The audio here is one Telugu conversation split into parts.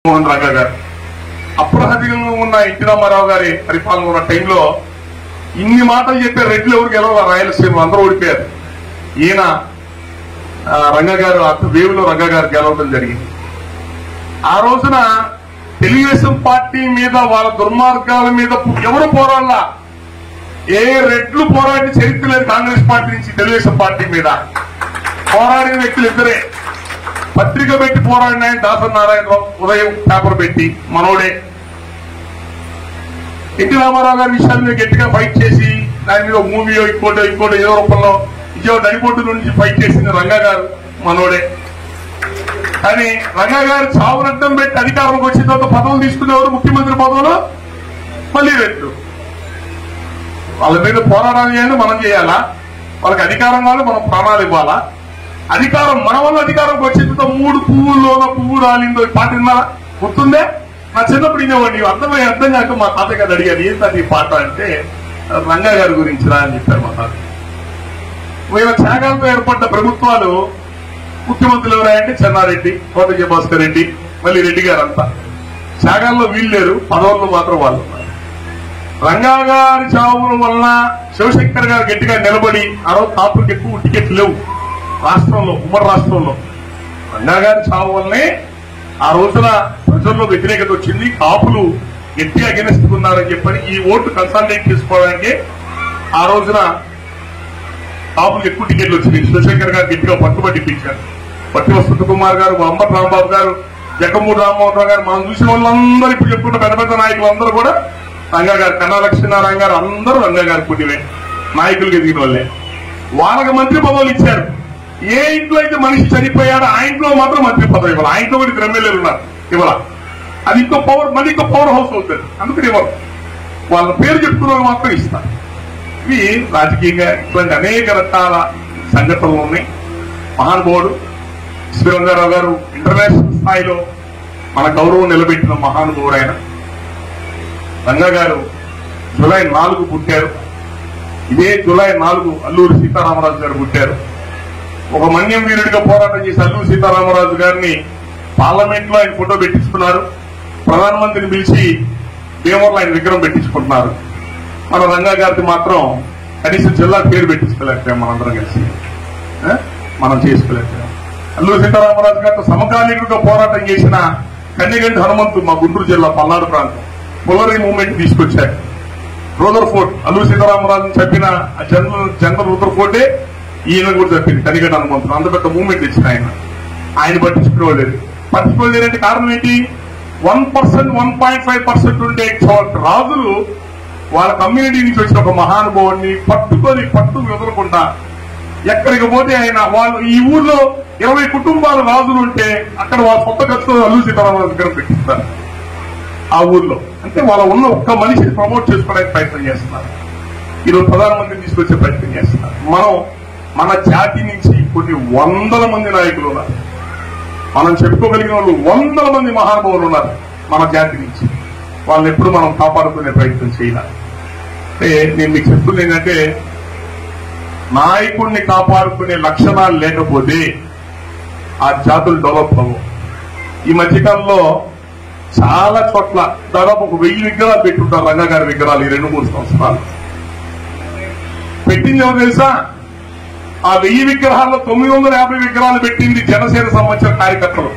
మోహన్ రంగా గారు అప్రహతికంగా ఉన్న ఎన్టీ రామారావు గారి పరిపాలన ఉన్న టైంలో ఇన్ని మాటలు చెప్పే రెడ్లు ఎవరు గెలవాలి రాయలసీమ అందరూ ఓడిపోయారు ఈయన ఆ, రంగా గారు అటు వేవులో రంగా గారు గెలవడం జరిగింది ఆ రోజున తెలుగుదేశం పార్టీ మీద వాళ్ళ దుర్మార్గాల మీద ఎవరు పోరాడలా ఏ రెడ్లు పోరాడిన చరిత్ర లేదు కాంగ్రెస్ పార్టీ నుంచి తెలుగుదేశం పార్టీ మీద పోరాడిన వ్యక్తులు ఇద్దరే పత్రిక పెట్టి పోరాడిన ఆయన దాసరి నారాయణరావు ఉదయం పేపర్ పెట్టి మనోడే ఎన్టీ రామారావు గారి విషయాల మీద గట్టిగా ఫైట్ చేసి దాని మీద మూవీయో ఇంకోటో ఇంకోటో ఏదో రూపంలో విజయవాడ నడిపోటు నుంచి ఫైట్ చేసింది రంగా గారు మనోడే కానీ రంగా గారు చావునడ్డం పెట్టి అధికారంలోకి వచ్చిన తర్వాత పదవులు తీసుకునేవారు ముఖ్యమంత్రి పదవులు మళ్ళీ రెడ్లు వాళ్ళ మీద పోరాటాలు చేయాలి మనం చేయాలా వాళ్ళకి అధికారం కావాలి మనం ప్రాణాలు ఇవ్వాలా అధికారం మన వల్ల అధికారంకి వచ్చిన మూడు పువ్వుల్లోన పువ్వు రాలిందో ఈ పాట విన్నారా గుర్తుందే నా చిన్నప్పుడు ఇనేవాడిని నీవు అర్థమై అర్థం కాక మా తాత గారు అడిగారు ఏంటది ఈ పాట అంటే రంగా గారి గురించి రా అని చెప్పారు మా తాత వీళ్ళ త్యాగాలతో ఏర్పడ్డ ప్రభుత్వాలు ముఖ్యమంత్రులు ఎవరాయంటే చెన్నారెడ్డి కోటయ్య భాస్కర్ రెడ్డి మళ్ళీ రెడ్డి గారు అంతా త్యాగాల్లో వీళ్ళు లేరు పదవుల్లో మాత్రం వాళ్ళు ఉన్నారు రంగా గారి చావుల వలన శివశంకర్ గారు గట్టిగా నిలబడి ఆ రోజు కాపులకు ఎక్కువ టికెట్లు లేవు రాష్ట్రంలో ఉమ్మడి రాష్ట్రంలో రంగా గారి చావు వల్లనే ఆ రోజున ప్రజల్లో వ్యతిరేకత వచ్చింది కాపులు గట్టిగా అగెనిస్తున్నారని చెప్పని ఈ ఓటు కన్సాలిడేట్ చేసుకోవడానికి ఆ రోజున కాపులకు ఎక్కువ టికెట్లు వచ్చింది శివశంకర్ గారు గట్టిగా పట్టుబట్టి ఇప్పించారు పట్టి వసంత కుమార్ గారు అంబటి రాంబాబు గారు జగన్మూడి రామ్మోహన్ రావు గారు మనం చూసిన వాళ్ళందరూ ఇప్పుడు చెప్పుకున్న పెద్ద పెద్ద నాయకులు అందరూ కూడా రంగా గారు కన్నా లక్ష్మీనారాయణ గారు అందరూ రంగా గారి పుట్టివే నాయకులు ఎదిగిన వాళ్ళే వాళ్ళకి మంత్రి పదవులు ఇచ్చారు ఏ ఇంట్లో అయితే మనిషి చనిపోయాడో ఆ ఇంట్లో మాత్రం మంత్రి పదవి ఇవ్వాలి ఆ ఇంట్లో కూడా ఇద్దరు ఎమ్మెల్యేలు ఉన్నారు ఇవ్వాల అది ఇంకో పవర్ మళ్ళీ ఇంకో పవర్ హౌస్ అవుతుంది అందుకని ఇవ్వరు వాళ్ళ పేరు చెప్పుకున్న వాళ్ళు మాత్రం ఇస్తారు ఇవి రాజకీయంగా ఇటువంటి అనేక రకాల సంఘటనలు ఉన్నాయి మహానుభావుడు శ్రీరంగారావు గారు ఇంటర్నేషనల్ స్థాయిలో మన గౌరవం నిలబెట్టిన మహానుభావుడు ఆయన రంగా గారు జూలై నాలుగు పుట్టారు ఇదే జూలై నాలుగు అల్లూరి సీతారామరాజు గారు పుట్టారు ఒక మన్యం వీరుడిగా పోరాటం చేసి అల్లూరి సీతారామరాజు గారిని పార్లమెంట్ లో ఆయన ఫోటో పెట్టించుకున్నారు ప్రధానమంత్రిని పిలిచి భీమవరంలో ఆయన విగ్రహం పెట్టించుకుంటున్నారు మన రంగా గారికి మాత్రం కనీసం జిల్లా పేరు పెట్టించుకోలేకపోయాం మనందరం కలిసి ఆ? మనం చేసుకోలేకపోయాం అల్లూరి సీతారామరాజు గారితో సమకాలీనుడిగా పోరాటం చేసిన కన్నెగంటి హనుమంతు మా గుంటూరు జిల్లా పల్నాడు ప్రాంతం పుల్లరి మూవ్మెంట్ తీసుకొచ్చారు రూదర్ ఫోర్ట్ అల్లూరి సీతారామరాజుని చెప్పిన ఆ జనరల్ జనరల్ రూదర్ ఫోర్టే ఈయన కూడా చెప్పింది కనిగంటి హనుమంతుడు అంత పెద్ద మూవ్మెంట్ ఇచ్చిన ఆయన ఆయన పట్టించుకోలేదు పట్టించుకోలేదంటే కారణం ఏంటి one percent one point five percent ఉండే చో- రాజులు వాళ్ళ కమ్యూనిటీ నుంచి వచ్చిన ఒక మహానుభావుని పట్టుకొని పట్టు వదలకుండా ఎక్కడికి పోతే ఆయన వాళ్ళు ఈ ఊర్లో ఇరవై కుటుంబాల రాజులు ఉంటే అక్కడ వాళ్ళ సొంత ఖర్చుతో అల్లు సీతారామరాజు దగ్గర పెట్టిస్తారు ఆ ఊర్లో అంటే వాళ్ళ ఉన్న ఒక్క మనిషిని ప్రమోట్ చేసుకోవడానికి ప్రయత్నం చేస్తున్నారు ఈరోజు ప్రధానమంత్రిని తీసుకొచ్చే ప్రయత్నం చేస్తున్నారు మనం మన జాతి నుంచి కొన్ని వందల మంది నాయకులు ఉన్నారు మనం చెప్పుకోగలిగిన వాళ్ళు వందల మంది మహానుభావులు ఉన్నారు మన జాతి నుంచి వాళ్ళని ఎప్పుడు మనం కాపాడుకునే ప్రయత్నం చేయాలి అంటే నేను మీకు చెప్తుంది ఏంటంటే నాయకుడిని కాపాడుకునే లక్షణాలు లేకపోతే ఆ జాతులు డెవలప్ అవ్వవు ఈ మధ్యకాలంలో చాలా చోట్ల దాదాపు ఒక వెయ్యి విగ్రహాలు పెట్టుంటారు రంగా గారి విగ్రహాలు ఈ రెండు మూడు సంవత్సరాలు పెట్టింది ఎవరు తెలుసా ఆ వెయ్యి విగ్రహాల్లో తొమ్మిది వందల యాభై విగ్రహాలు పెట్టింది జనసేన సంబంధించిన కార్యకర్తలు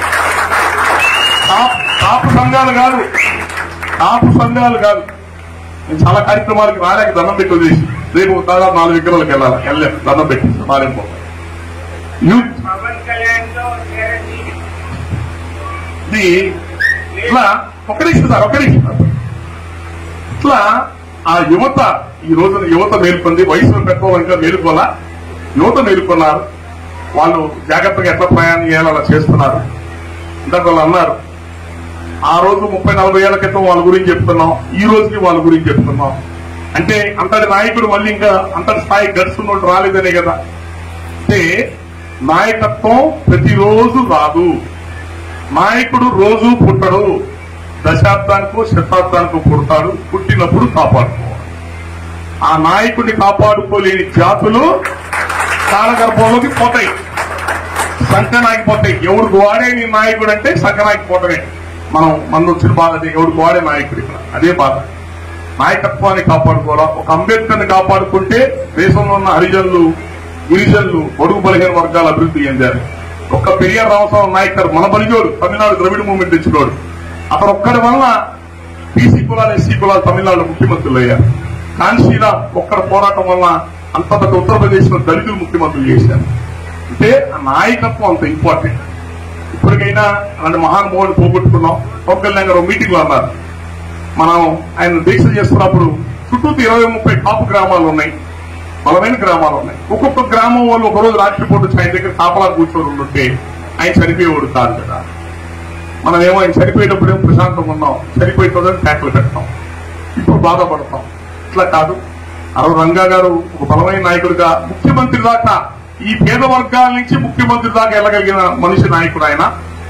కాపు- కాపు సంఘాలు కాదు కాపు సంఘాలు కాదు నేను చాలా కార్యక్రమాలకు రాలేక దండం పెట్టి వదిలేసి రేపు దాదాపు నాలుగు విగ్రహాలకు వెళ్ళాలి వెళ్ళాం దండం పెట్టి మారేపో యూత్ పవన్ కళ్యాణ్ తో గ్యారంటీ ఇది ఇట్లా ఒక నిమిషం సార్ ఒక నిమిషం సార్. ఇట్లా ఆ యువత ఈ రోజున యువత మేల్కొంది వయసులో పెట్టుకోవాలంటే మేలుకోవాలా యువత మేలుకున్నారు వాళ్ళు జాగ్రత్తగా ఎట్లా ప్రయాణం చేయాలో అలా చేస్తున్నారు ఇందాక వాళ్ళు అన్నారు ఆ రోజు ముప్పై నలభై ఏళ్ల క్రితం వాళ్ళ గురించి చెప్తున్నాం ఈ రోజుకి వాళ్ళ గురించి చెప్తున్నాం అంటే అంతటి నాయకుడు మళ్ళీ ఇంకా అంతటి స్థాయి గడుస్తున్నట్టు రాలేదనే కదా అంటే నాయకత్వం ప్రతిరోజు రాదు నాయకుడు రోజు పుట్టడు దశాబ్దానికో శతాబ్దానికో పుడతాడు పుట్టినప్పుడు కాపాడుకోవాలి ఆ నాయకుడిని కాపాడుకోలేని జాతులు కాలగర్భంలోకి పోతాయి సంకనాగిపోతాయి ఎవరికి వాడే నీ నాయకుడు అంటే సంకనాగిపోవటమే మనం మన వచ్చిన బాధ అదే ఎవరికి వాడే నాయకుడు ఇక్కడ అదే బాధ నాయకత్వాన్ని కాపాడుకోవాలా ఒక అంబేద్కర్ని కాపాడుకుంటే దేశంలో ఉన్న హరిజనులు గిరిజనులు బడుగు బలహీన వర్గాల అభివృద్ధి చెందారు ఒక్క పెరియార్ రామస్వామి నాయకర్ మన బలిజోడు తమిళనాడు ద్రవిడ మూవ్మెంట్ తెచ్చినోడు అతను ఒక్కడి వల్ల బీసీ కులాలు ఎస్సీ కులాలు తమిళనాడు ముఖ్యమంత్రులు అయ్యారు కాన్షీలా ఒక్కడి పోరాటం వల్ల అంత పెద్ద ఉత్తరప్రదేశ్ లో దళితులు ముఖ్యమంత్రులు చేశారు అంటే ఆ నాయకత్వం అంత ఇంపార్టెంట్ ఇప్పటికైనా అలాంటి మహానుభావులు పోగొట్టుకున్నాం పవన్ కళ్యాణ్ గారు మీటింగ్ లో అన్నారు మనం ఆయన దీక్ష చేస్తున్నప్పుడు చుట్టూ ఇరవై ముప్పై కాపు గ్రామాలు ఉన్నాయి బలమైన గ్రామాలు ఉన్నాయి ఒక్కొక్క గ్రామం వాళ్ళు ఒక రోజు రాత్రిపూట వచ్చి ఆయన దగ్గర కాపలా కూర్చొని ఉంటే ఆయన చనిపోయేవాడు కాదు కదా మనం ఏమో ఆయన చనిపోయేటప్పుడు ఏమో ప్రశాంతంగా ఉన్నాం చనిపోయేటప్పుడు ట్యాక్లు పెడతాం ఇప్పుడు బాధపడతాం ఇట్లా కాదు అరవ రంగా గారు ఒక బలమైన నాయకుడిగా ముఖ్యమంత్రి దాకా ఈ పేద వర్గాల నుంచి ముఖ్యమంత్రి దాకా వెళ్ళగలిగిన మనిషి నాయకుడు ఆయన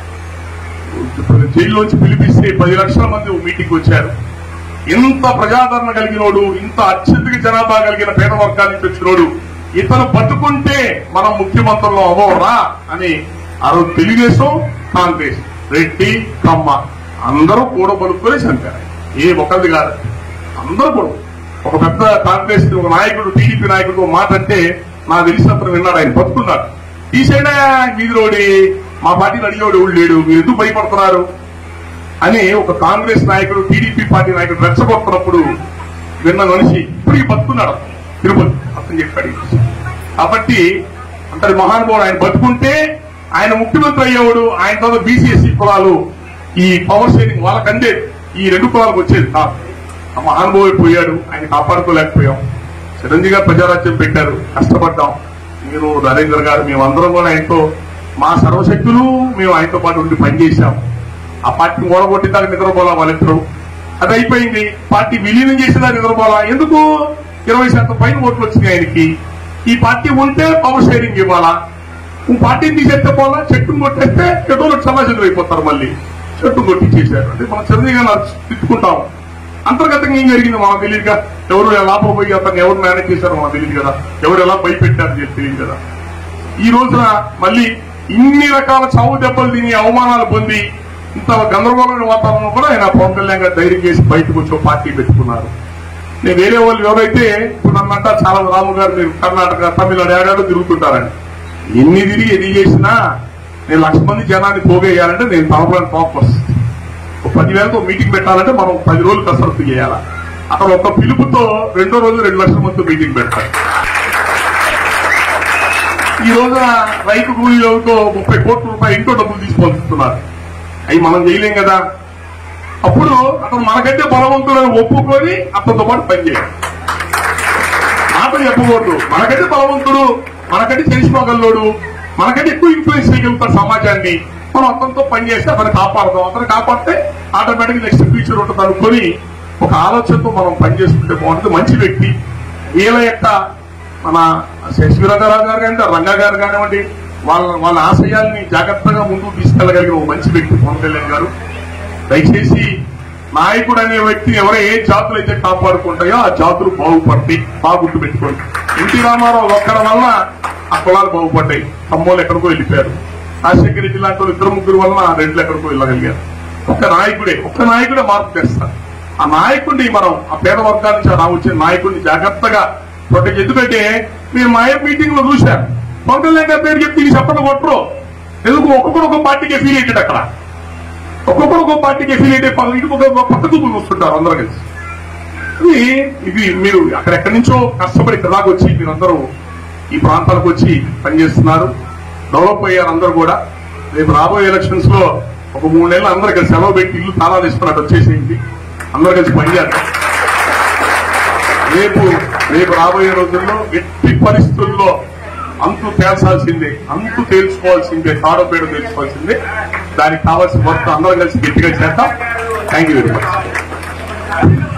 జైల్లోంచి పిలిపిస్తే పది లక్షల మంది ఓ మీటింగ్ వచ్చారు ఇంత ప్రజాదరణ కలిగినోడు ఇంత అత్యధిక జనాభా కలిగిన పేద వర్గాల నుంచి వచ్చినోడు ఇతను బతుకుంటే మనం ముఖ్యమంత్రులు అవ్వరా అని ఆ రోజు తెలుగుదేశం కాంగ్రెస్ రెడ్డి కమ్మ అందరూ కూడా పలుకొని చంపారు ఏ ఒకరిది కాదు అందరూ కూడా ఒక పెద్ద కాంగ్రెస్ ఒక నాయకుడు టీడీపీ నాయకుడు ఒక మాట అంటే నాకు తెలిసినప్పుడు విన్నాడు ఆయన బతుకున్నాడు తీసేనా వీధి రోడి మా పార్టీని అడిగేవాడు ఎవడు లేడు మీరు ఎందుకు భయపడుతున్నారు అని ఒక కాంగ్రెస్ నాయకుడు టీడీపీ పార్టీ నాయకుడు రెచ్చగొడుతున్నప్పుడు విన్న మనిషి ఇప్పటికి బతుకున్నాడు తిరుపతి అతను చెప్పాడు ఈ విషయం. కాబట్టి అంతటి మహానుభావుడు ఆయన బతుకుంటే ఆయన ముఖ్యమంత్రి అయ్యేవాడు ఆయన తర్వాత బీసీఎస్సీ కులాలు ఈ పవర్ షేరింగ్ వాళ్ళకందే ఈ రెండు కులాలకు వచ్చేది కాదు ఆ మహానుభావుడు పోయాడు ఆయన కాపాడుకోలేకపోయాం చిరంజీవి గారు ప్రజారాజ్యం పెట్టారు కష్టపడ్డాం మీరు నరేంద్ర గారు మేమందరం కూడా ఆయనతో మా సర్వశక్తులు మేము ఆయనతో పాటు ఉండి పనిచేశాం ఆ పార్టీని ఓడగొట్టిందాక నిద్రపోలా వాళ్ళిద్దరు అది అయిపోయింది పార్టీ విలీనం చేసేదా నిద్రపోలా ఎందుకు ఇరవై శాతం పైన ఓట్లు వచ్చినాయి ఆయనకి ఈ పార్టీ ఉంటే పవర్ షేరింగ్ ఇవ్వాలా ఈ పార్టీని తీసేస్తే పోలా చెట్టును కొట్టేస్తే ఎటో సమాజంలో అయిపోతారు మళ్ళీ చెట్టు కొట్టించేశారు అంటే మనం చిరంజీవి గారిని అరిచి తిట్టుకుంటాం అంతర్గతంగా ఏం జరిగింది మనకు తెలియదు ఎవరు ఎలా పోయి అతను ఎవరు మేనేజ్ చేశారో మనకు తెలియదు కదా ఎవరు ఎలా భయపెట్టారో చెప్పి తెలియదు కదా ఈ రోజున మళ్ళీ ఇన్ని రకాల చావు దెబ్బలు తిని అవమానాలు పొంది ఇంత గందరగోళమైన వాతావరణంలో కూడా ఆయన పవన్ కళ్యాణ్ గారు ధైర్యం చేసి బయటకు వచ్చి ఒక పార్టీ పెట్టుకున్నారు నేను వేరే వాళ్ళు ఎవరైతే ఇప్పుడు నన్నంట చాలా రాము గారు మీరు కర్ణాటక తమిళనాడు ఏడాడో తిరుగుతుంటారని ఎన్ని తిరిగి ఎన్ని చేసినా నేను లక్ష మంది జనాన్ని పోగేయాలంటే నేను తలపడానికి ఫోకస్ ఒక పదివేలతో మీటింగ్ పెట్టాలంటే మనం పది రోజులు కసరత్తు చేయాలా అక్కడ ఒక పిలుపుతో రెండో రోజు రెండు లక్షల మందితో మీటింగ్ పెడతారు ఈ రోజున రైతు కూలీలతో ముప్పై కోట్ల రూపాయలు ఇంట్లో డబ్బులు తీసుకొస్తున్నారు అవి మనం చేయలేం కదా అప్పుడు అతను మనకంటే బలవంతులను ఒప్పుకొని అతనితో పాటు పనిచేయాలి మాట చెప్పకూడదు మనకంటే బలవంతుడు మనకంటే తెలిసిపోగలడు మనకంటే ఎక్కువ ఇన్ఫ్లుయెన్స్ చేయగలుగుతాడు సమాజాన్ని మనం అతనితో పనిచేస్తే అతను కాపాడదాం అతను కాపాడితే ఆటోమేటిక్ నెక్స్ట్ ఫ్యూచర్ ఉంటుంది అనుకొని ఒక ఆలోచనతో మనం పనిచేస్తుంటే బాగుంటుంది మంచి వ్యక్తి వీళ్ళ యొక్క మన శశివరాజరావు గారు కానీ రంగా గారు కానివ్వండి వాళ్ళ వాళ్ళ ఆశయాల్ని జాగ్రత్తగా ముందుకు తీసుకెళ్లగలిగిన ఒక మంచి వ్యక్తి పవన్ కళ్యాణ్ గారు దయచేసి నాయకుడు అనే వ్యక్తిని ఎవరో ఏ జాతులు అయితే కాపాడుకుంటాయో ఆ జాతులు బాగుపడతాయి బాగా గుర్తు పెట్టుకోండి ఎన్టీ రామారావు ఒక్కడి వల్ల ఆ కులాలు బాగుపడ్డాయి తమ్మోళ్ళు ఎక్కడికో వెళ్ళిపోయారు రాజశేఖర రెడ్డి లాంటి వాళ్ళు ఇద్దరు ముగ్గురు వలన ఆ రెండులు ఎక్కడికో వెళ్ళగలిగారు ఒక్క నాయకుడే ఒక్క నాయకుడే మార్పు తెస్తారు ఆ నాయకుడిని మనం ఆ పేద వర్గాల నుంచి రా వచ్చిన నాయకుడిని జాగ్రత్తగా ప్రొటెక్ట్ ఎందుకంటే మీరు మా మీటింగ్ లో చూశారు పవన్ కళ్యాణ్ గారి పేరు చెప్తే ఇది చెప్పడం కొట్టరు ఎందుకు ఒక్కొక్కరు ఒక పార్టీకి ఫీల్ అయ్యాడు అక్కడ ఒక్కొక్కరు ఒక్కొక్క పార్టీకి ఎఫిలియేట్ అయిపోయి ఇటు ఒక పక్క చూపులు వస్తుంటారు అందరూ కలిసి ఇది ఇది మీరు అక్కడెక్కడి నుంచో కష్టపడి ఇక్కడ దాకా వచ్చి మీరందరూ ఈ ప్రాంతాలకు వచ్చి పనిచేస్తున్నారు డెవలప్ అయ్యారు అందరూ కూడా రేపు రాబోయే ఎలక్షన్స్ లో ఒక మూడు నెలలు అందరూ కలిసి సెలవు పెట్టి ఇల్లు తాళాలు తీసుకున్నట్టు వచ్చేసేయండి అందరూ కలిసి పనిచేస్తారు రేపు రేపు రాబోయే రోజుల్లో ఎట్టి పరిస్థితుల్లో అంతు తేల్చాల్సిందే అంతు తేల్చుకోవాల్సిందే తాడోపేడ తెలుసుకోవాల్సిందే దానికి కావాల్సిన వర్క్ అందరం కలిసి గట్టిగా చేద్దాం థ్యాంక్ యూ వెరీ మచ్